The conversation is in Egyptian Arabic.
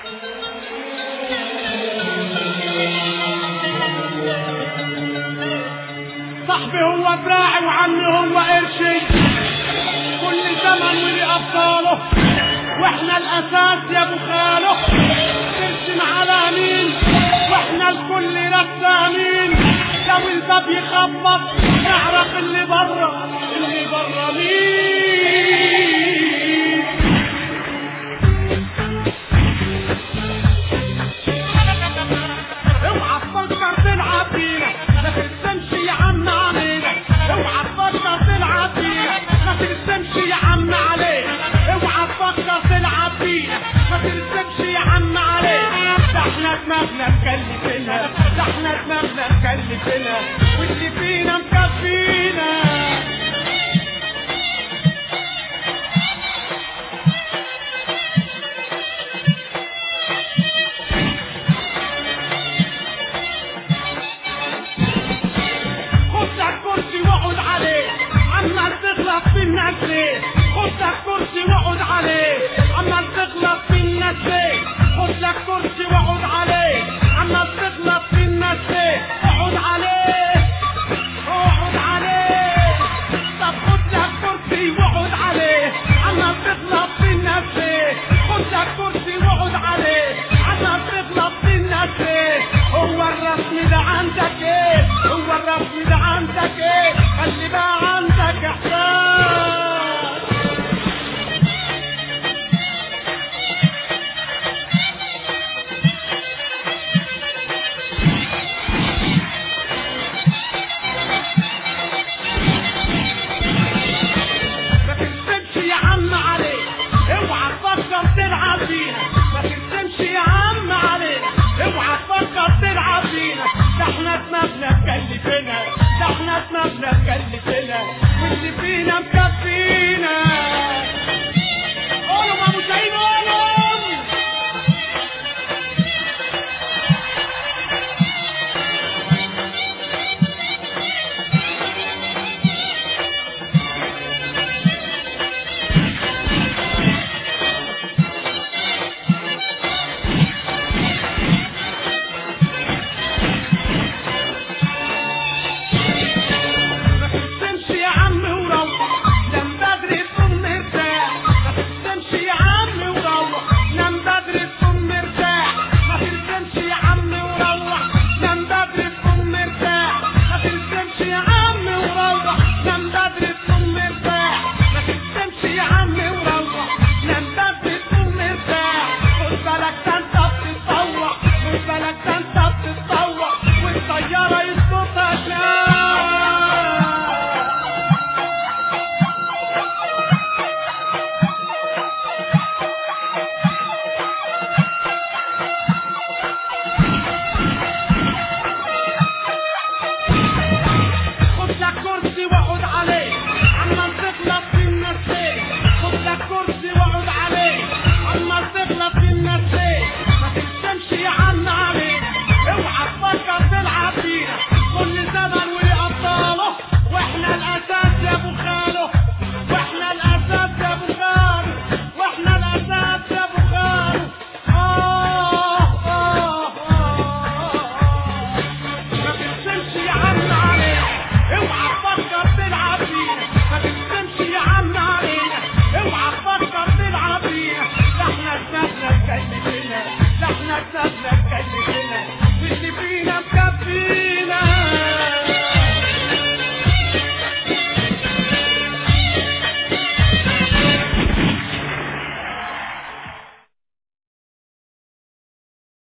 صاحبي هو دراعي وعمي هو قرشي كل زمن ولي ابطاله واحنا الاساس يا ابو خاله ترسم على مين واحنا الكل رسامين لو الباب يخبط نعرف اللي بره اللي بره مين اوعى تفكر تلعب بينا ما ترسمش يا عم علينا اوعى تفكر تلعب بينا ما ترسمش يا عم علينا اوعى تفكر تلعب بينا ما ترسمش يا عم علينا ده احنا دماغنا مكلفينها ده احنا دماغنا مكلفينها واللي فينا مكفينا خد لك كرسي واقعد عليه عمال تغلط في الناس ليه خد لك كرسي واقعد عليه عمال تغلط في الناس ليه خد لك كرسي واقعد عليه عمال تغلط في الناس ليه اقعد عليه اقعد عليه طب خد لك كرسي واقعد عليه عمال تغلط في الناس ليه خد لك كرسي واقعد عليه عمال تغلط في الناس ليه هو الرسم ده عندك ايه هو الرسم ده عندك ايه خلي بقى عندك احساس ما تنسبش يا عم عليه اوعى تفكر تلعب بينا